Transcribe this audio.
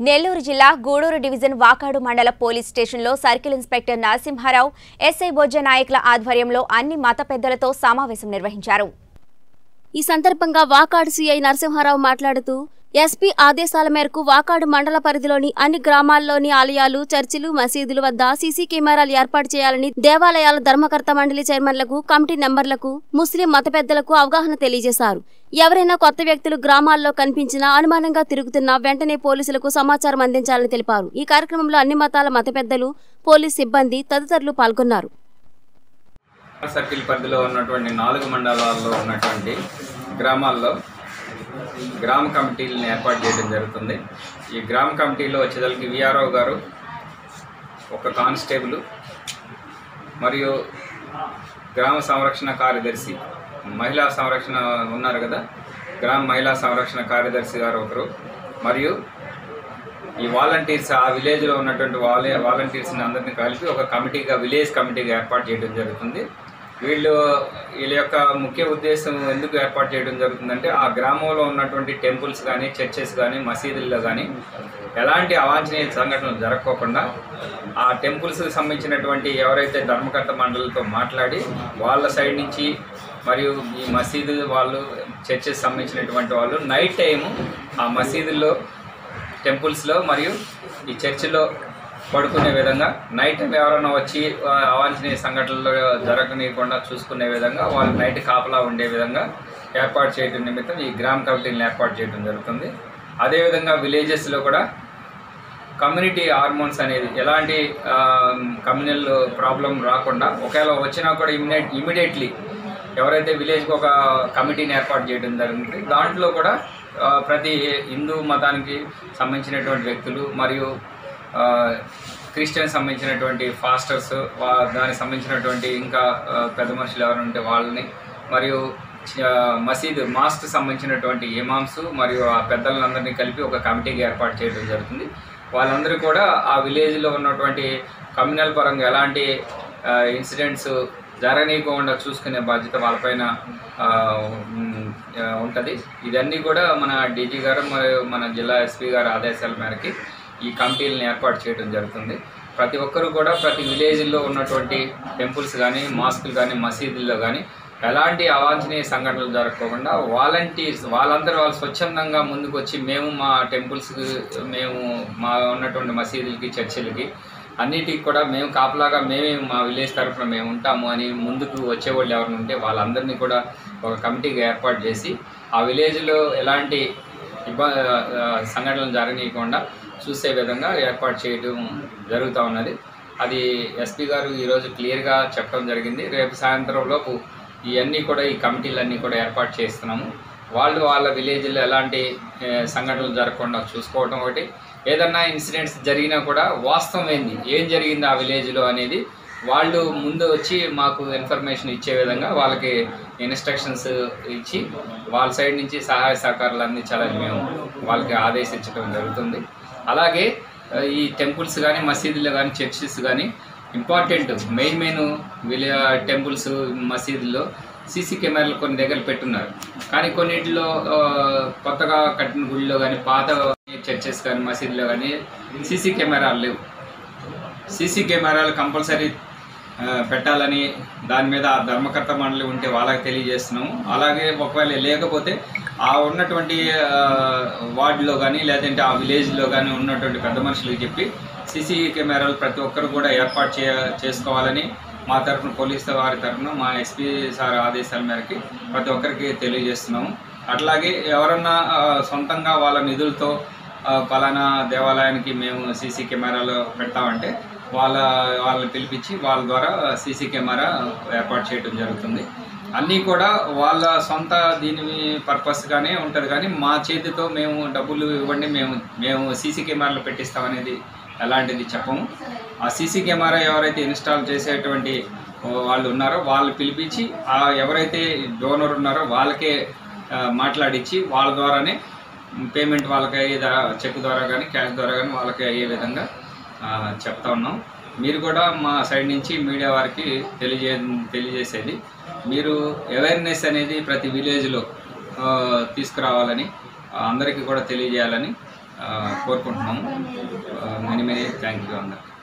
నెల్లూరు జిల్లా గూడూరు డివిజన్ వాకాడు మండల పోలీస్ స్టేషన్లో circle inspector Narasimha Rao SI Bojja నాయకుల ఆధ్వర్యంలో అన్ని మత పెద్దలతో సమావేశం నిర్వహించారు ఈ సందర్భంగా వాకాడు సీఐ నరసింహారావు మాట్లాడుతూ ఎస్పీ ఆదేశాల మేరకు వాకాడు మండల పరిధిలోని అన్ని గ్రామాల్లోని ఆలయాలు చర్చిలు మసీదుల వద్ద సీసీ కెమెరాలు ఏర్పాటు చేయాలని దేవాలయాల ధర్మకర్త మండలి చైర్మన్లకు కమిటీ నెంబర్లకు ముస్లిం మత పెద్దలకు అవగాహన తెలియజేశారు ఎవరైనా కొత్త వ్యక్తులు గ్రామాల్లో కనిపించినా అనుమానంగా తిరుగుతున్నా వెంటనే పోలీసులకు సమాచారం అందించాలని తెలిపారు ఈ కార్యక్రమంలో అన్ని మతాల మత పెద్దలు పోలీస్ సిబ్బంది తదితరులు పాల్గొన్నారు సర్కిల్ పరిధిలో ఉన్నటువంటి నాలుగు మండలాల్లో ఉన్నటువంటి గ్రామాల్లో గ్రామ కమిటీలను ఏర్పాటు చేయడం జరుగుతుంది ఈ గ్రామ కమిటీలో వచ్చేదానికి విఆర్ఓ గారు ఒక కానిస్టేబుల్ మరియు గ్రామ సంరక్షణ కార్యదర్శి మహిళా సంరక్షణ ఉన్నారు కదా గ్రామ మహిళా సంరక్షణ కార్యదర్శి గారు ఒకరు మరియు ఈ వాలంటీర్స్ ఆ విలేజ్లో ఉన్నటువంటి వాలే వాలంటీర్స్ని అందరినీ కలిపి ఒక కమిటీగా విలేజ్ కమిటీగా ఏర్పాటు చేయడం జరుగుతుంది వీళ్ళు వీళ్ళ యొక్క ముఖ్య ఉద్దేశం ఎందుకు ఏర్పాటు చేయడం జరుగుతుందంటే ఆ గ్రామంలో ఉన్నటువంటి టెంపుల్స్ కానీ చర్చెస్ కానీ మసీదుల్లో కానీ ఎలాంటి అవాంఛనీయ సంఘటనలు జరగకోకుండా ఆ టెంపుల్స్కి సంబంధించినటువంటి ఎవరైతే ధర్మకర్త మండలితో మాట్లాడి వాళ్ళ సైడ్ నుంచి మరియు ఈ మసీదు వాళ్ళు చర్చెస్ సంబంధించినటువంటి వాళ్ళు నైట్ టైము ఆ మసీదుల్లో టెంపుల్స్లో మరియు ఈ చర్చిలో పడుకునే విధంగా నైట్ టైం ఎవరైనా వచ్చి ఆ, అవాంఛనీయ సంఘటనలు జరగనీయకుండా చూసుకునే విధంగా వాళ్ళు నైట్ కాపలా ఉండే విధంగా ఏర్పాటు చేయడం నిమిత్తం ఈ గ్రామ కమిటీలను ఏర్పాటు చేయడం జరుగుతుంది అదేవిధంగా విలేజెస్లో కూడా కమ్యూనిటీ హార్మోన్స్ అనేది ఎలాంటి కమ్యూనల్ ప్రాబ్లం రాకుండా ఒకవేళ వచ్చినా కూడా ఇమిడియట్ ఇమీడియట్లీ ఎవరైతే విలేజ్కి ఒక కమిటీని ఏర్పాటు చేయడం జరిగింది దాంట్లో కూడా ఆ, ప్రతి హిందూ మతానికి సంబంధించినటువంటి వ్యక్తులు మరియు ఆ, క్రిస్టియన్ సంబంధించినటువంటి ఫాస్టర్స్ వా- దానికి సంబంధించినటువంటి ఇంకా ఆ, పెద్ద మనుషులు ఎవరు ఉంటే వాళ్ళని మరియు చ- మసీద్ మాస్క్ సంబంధించినటువంటి ఇమామ్స్ మరియు ఆ పెద్దలందరినీ కలిపి ఒక కమిటీగా ఏర్పాటు చేయడం జరుగుతుంది వాళ్ళందరూ కూడా ఆ విలేజ్లో ఉన్నటువంటి కమ్యూనల్ పరంగా ఎలాంటి ఇన్సిడెంట్స్ జరగనీయకుండా చూసుకునే బాధ్యత వాళ్ళపైన ఉంటుంది ఇదన్నీ కూడా మన డీజీ గారు మరియు మన జిల్లా ఎస్పీ గారి ఆదేశాల మేరకి ఈ కమిటీలను ఏర్పాటు చేయడం జరుగుతుంది ప్రతి ఒక్కరు కూడా ప్రతి విలేజ్లో ఉన్నటువంటి టెంపుల్స్ కానీ మాస్కులు కానీ మసీదుల్లో కానీ ఎలాంటి అవాంఛనీయ సంఘటనలు జరగకుండా వాలంటీర్స్ వాళ్ళందరూ వాళ్ళు స్వచ్ఛందంగా ముందుకు వచ్చి మేము మా టెంపుల్స్కి మేము మా ఉన్నటువంటి మసీదులకి చర్చిలకి అన్నిటికి కూడా మేము కాపలాగా మేమే మా విలేజ్ తరఫున మేము ఉంటాము అని ముందుకు వచ్చేవాళ్ళు ఎవరైనా ఉంటే వాళ్ళందరినీ కూడా ఒక కమిటీగా ఏర్పాటు చేసి ఆ విలేజ్లో ఎలాంటి ఇబ్బ ఆ, సంఘటనలు జరగనీయకుండా చూసే విధంగా ఏర్పాటు చేయడం జరుగుతూ ఉన్నది అది ఎస్పీ గారు ఈరోజు క్లియర్గా చెప్పడం జరిగింది రేపు సాయంత్రం లోపు ఇవన్నీ కూడా ఈ కమిటీలన్నీ కూడా ఏర్పాటు చేస్తున్నాము వాళ్ళు వాళ్ళ విలేజ్లో ఎలాంటి ఏ, సంఘటనలు జరగకుండా చూసుకోవడం ఒకటి ఏదన్నా ఇన్సిడెంట్స్ జరిగినా కూడా వాస్తవం ఏంది ఏం జరిగింది ఆ విలేజ్లో అనేది వాళ్ళు ముందు వచ్చి మాకు ఇన్ఫర్మేషన్ ఇచ్చే విధంగా వాళ్ళకి ఇన్స్ట్రక్షన్స్ ఇచ్చి వాళ్ళ సైడ్ నుంచి సహాయ సహకారాలు అందించాలని మేము వాళ్ళకి ఆదేశించడం జరుగుతుంది అలాగే ఆ, ఈ టెంపుల్స్ కానీ మసీదులు కానీ చర్చెస్ కానీ ఇంపార్టెంట్ మెయిన్ మెయిన్ విలే టెంపుల్స్ మసీదుల్లో సీసీ కెమెరాలు కొన్ని దగ్గర పెట్టున్నారు కానీ కొన్నిటిలో ఆ, కొత్తగా కట్టిన గుడిలో కానీ పాత చర్చెస్ కానీ మసీదులో కానీ సీసీ కెమెరాలు లేవు సీసీ కెమెరాలు కంపల్సరీ ఆ, పెట్టాలని దాని మీద ఆ ధర్మకర్త మండలి ఉంటే వాళ్ళకి తెలియజేస్తున్నాము అలాగే ఒకవేళ లేకపోతే ఆ ఉన్నటువంటి ఆ, వార్డులో కానీ లేదంటే ఆ విలేజ్లో కానీ ఉన్నటువంటి పెద్ద మనుషులకు చెప్పి సీసీ కెమెరాలు ప్రతి ఒక్కరు కూడా ఏర్పాటు చే చేసుకోవాలని మా తరఫున పోలీస్ వారి తరఫున మా ఎస్పీ సార్ ఆదేశాల మేరకి ప్రతి ఒక్కరికి తెలియజేస్తున్నాము అట్లాగే ఎవరన్నా ఆ, సొంతంగా వాళ్ళ నిధులతో ఆ, పలానా దేవాలయానికి మేము సీసీ కెమెరాలు పెడతామంటే వాళ్ళ వాళ్ళని పిలిపించి వాళ్ళ ద్వారా సీసీ కెమెరా ఏర్పాటు చేయడం జరుగుతుంది అన్నీ కూడా వాళ్ళ సొంత దీని పర్పస్గానే ఉంటుంది కానీ మా చేతితో మేము డబ్బులు ఇవ్వండి మేము మేము సీసీ కెమెరాలు పెట్టిస్తామనేది ఎలాంటిది చెప్పము ఆ సీసీ కెమెరా ఎవరైతే ఇన్స్టాల్ చేసేటువంటి వాళ్ళు ఉన్నారో వాళ్ళు పిలిపించి ఆ ఎవరైతే డోనర్ ఉన్నారో వాళ్ళకే ఆ, మాట్లాడించి వాళ్ళ ద్వారానే పేమెంట్ వాళ్ళకి అయ్యే దా- చెక్ ద్వారా కానీ క్యాష్ ద్వారా కానీ వాళ్ళకి అయ్యే విధంగా ఆ, చెప్తా ఉన్నాం మీరు కూడా మా సైడ్ నుంచి మీడియా వారికి తెలియజే తెలియజేసేది మీరు అవేర్నెస్ అనేది ప్రతి విలేజ్లో తీసుకురావాలని ఆ, అందరికీ కూడా తెలియజేయాలని ఆ, కోరుకుంటున్నాము మెనీ మెనీ థ్యాంక్ యూ అందరికి